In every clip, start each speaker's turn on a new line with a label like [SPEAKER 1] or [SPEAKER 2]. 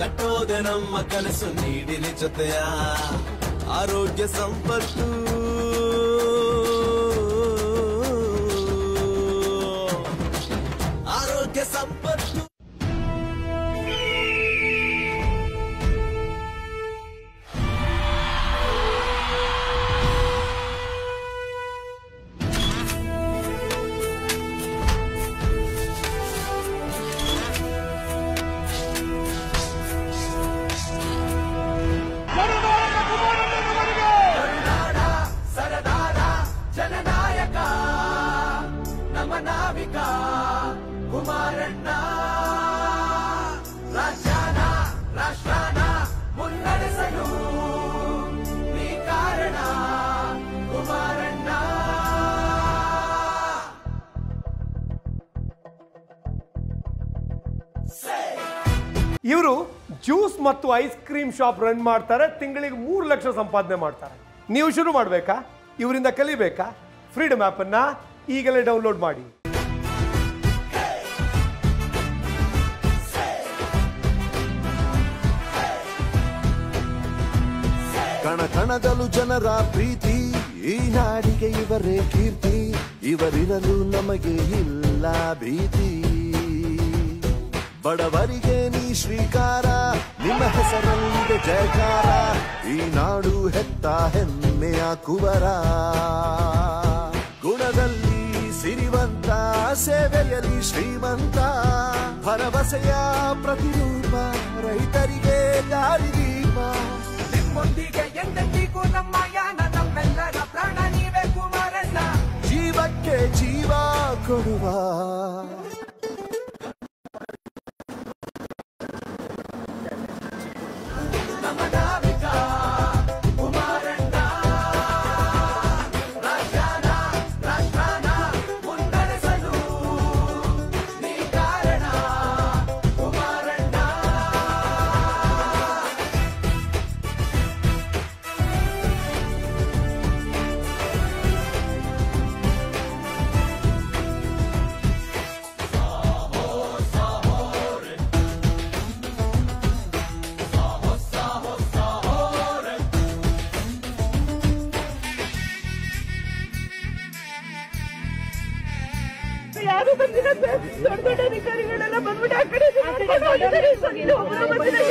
[SPEAKER 1] ಕಟ್ಟೋದೆ ನಮ್ಮ ಕನಸು ನೀಡಿರಿ ಜೊತೆಯ ಆರೋಗ್ಯ ಸಂಪತ್ತು ಆರೋಗ್ಯ ಸಂಪತ್ತು
[SPEAKER 2] ಜನನಾಯಕ ನಮ್ಮ ನಾವಿಕ ಕುಮಾರಣ್ಣ ರಾಜ್ಯಾನ ರಾಷ್ಟ್ರಾನ ಮುನ್ನಡೆಸಲು ನೀ ಕಾರಣ ಕುಮಾರಣ್ಣ
[SPEAKER 3] ಇವರು ಜ್ಯೂಸ್ ಮತ್ತು ಐಸ್ ಕ್ರೀಮ್ ಶಾಪ್ ರನ್ ಮಾಡ್ತಾರೆ ತಿಂಗಳಿಗೆ ಮೂರು ಲಕ್ಷ ಸಂಪಾದನೆ ಮಾಡ್ತಾರೆ ನೀವು ಶುರು ಮಾಡಬೇಕಾ ಇವರಿಂದ ಕಲಿಬೇಕಾ ಫ್ರೀಡಮ್ ಆ್ಯಪನ್ನು ಈಗಲೇ ಡೌನ್ಲೋಡ್ ಮಾಡಿ
[SPEAKER 4] ಕಣ ಕಣದಲು ಜನರ ಪ್ರೀತಿ ಈ ನಾಡಿಗೆ ಇವರೇ ಕೀರ್ತಿ ಇವರಿರಲು ನಮಗೆ ಇಲ್ಲ ಭೀತಿ ಬಡವರಿಗೆ ನೀ ಶ್ರೀಕಾರ ನಿಮ್ಮ ಹೆಸರಲ್ಲಿದೆ ಜಯಕಾರ ಈ ನಾಡು ಹೆತ್ತ ಹೆಮ್ಮೆಯ ಕುವರ ಗುಣದಲ್ಲಿ ಸಿರಿವಂತ ಸೇವೆಯಲ್ಲಿ ಶ್ರೀಮಂತ ಭರವಸೆಯ ಪ್ರತಿರೂಪ ರೈತರಿಗೆ ದಾರಿದೀಪ
[SPEAKER 2] ನಿಮ್ಮೊಂದಿಗೆ ಎಂದೆಂದಿಗೂ ನಮ್ಮ ಯಾನ ನಮ್ಮೆಲ್ಲರ ಪ್ರಾಣ ನೀವೇ ಕುಮಾರಣ್ಣ
[SPEAKER 4] ಜೀವಕ್ಕೆ ಜೀವ ಕೊಡುವ
[SPEAKER 2] ನಮ್ಮ ನಾವಿಕ ಕುಮಾರಣ್ಣ ರಾಜ್ಯಾನ ರಾಷ್ಟ್ರಾನ ಮುನ್ನಡೆಸಲು ನೀ ಕಾರಣ ಕುಮಾರಣ್ಣ
[SPEAKER 5] ಯಾರು ಬಂದಿಲ್ಲ ಸರ್ ದೊಡ್ಡ ದೊಡ್ಡ ಅಧಿಕಾರಿಗಳೆಲ್ಲ ಬಂದ್ಬಿಟ್ಟು ಆ ಕಡೆ ಈ ಕಡೆ ಕರ್ಕೊಂಡು ಹೋಗಿದ್ದಾರೆ ಸರ್. ಇಲ್ಲಿ ಒಬ್ರು ಬಂದಿಲ್ಲ.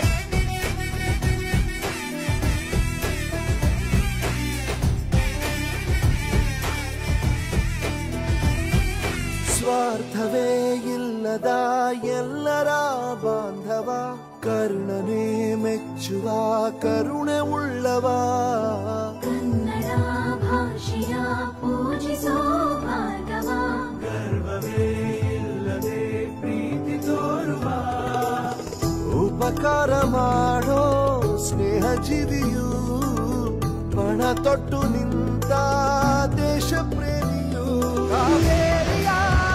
[SPEAKER 4] ಸ್ವಾರ್ಥವೇ ಇಲ್ಲದ ಎಲ್ಲರ ಬಾಂಧವ ಕರುಣನೆ ಮೆಚ್ಚುವ ಕರುಣೆ ಉಳ್ಳವ
[SPEAKER 6] ಕನ್ನಡ ಭಾಷೆಯ ಪೂಜಿಸೋ ಭಾರ್ಗವ
[SPEAKER 4] ಉಪಕಾರ ಮಾಡೋ ಸ್ನೇಹ ಜೀವಿಯು ಪಣ ತೊಟ್ಟು ನಿಂತ ದೇಶ ಪ್ರೇಮಿಯು
[SPEAKER 2] ಕಾವೇರಿಯ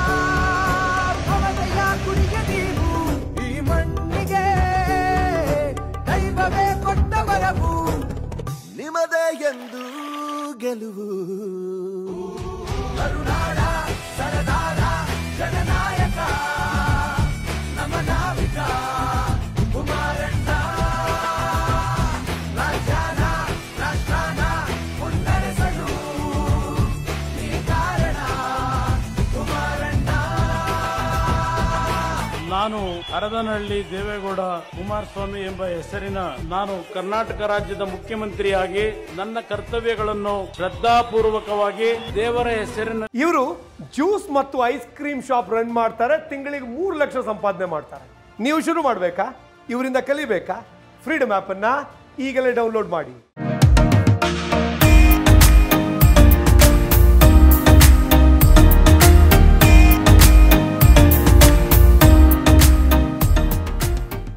[SPEAKER 2] ಭವದಯ ಕುಡಿಯ ನೀವು ಈ ಮಣ್ಣಿಗೆ ದೈವವೇ ಕೊಟ್ಟ ವರವು
[SPEAKER 4] ನಿಮದೇ ಎಂದು ಗೆಲುವು
[SPEAKER 2] ಕರುನಾಡ ಸರದಾರ ಜನನಾಯಕ ನಮ್ಮ ನಾವಿಕ ಕುಮಾರಣ್ಣ ರಾಜ್ಯಾನ ರಾಷ್ಟ್ರಾನ ಮುನ್ನಡೆಸಲು ನೀ ಕಾರಣ ಕುಮಾರಣ್ಣ
[SPEAKER 7] ನಾನು ಹರದನಹಳ್ಳಿ ದೇವೇಗೌಡ ಕುಮಾರಸ್ವಾಮಿ ಎಂಬ ಹೆಸರಿನ ನಾನು ಕರ್ನಾಟಕ ರಾಜ್ಯದ ಮುಖ್ಯಮಂತ್ರಿಯಾಗಿ ನನ್ನ ಕರ್ತವ್ಯಗಳನ್ನು ಶ್ರದ್ಧಾಪೂರ್ವಕವಾಗಿ ದೇವರ ಹೆಸರಿನ
[SPEAKER 3] ಇವರು ಜ್ಯೂಸ್ ಮತ್ತು ಐಸ್ ಕ್ರೀಮ್ ಶಾಪ್ ರನ್ ಮಾಡ್ತಾರೆ ತಿಂಗಳಿಗೆ ಮೂರು ಲಕ್ಷ ಸಂಪಾದನೆ ಮಾಡ್ತಾರೆ ನೀವು ಶುರು ಮಾಡಬೇಕಾ ಇವರಿಂದ ಕಲಿಬೇಕಾ ಫ್ರೀಡಮ್ ಆ್ಯಪನ್ನು ಈಗಲೇ ಡೌನ್ಲೋಡ್ ಮಾಡಿ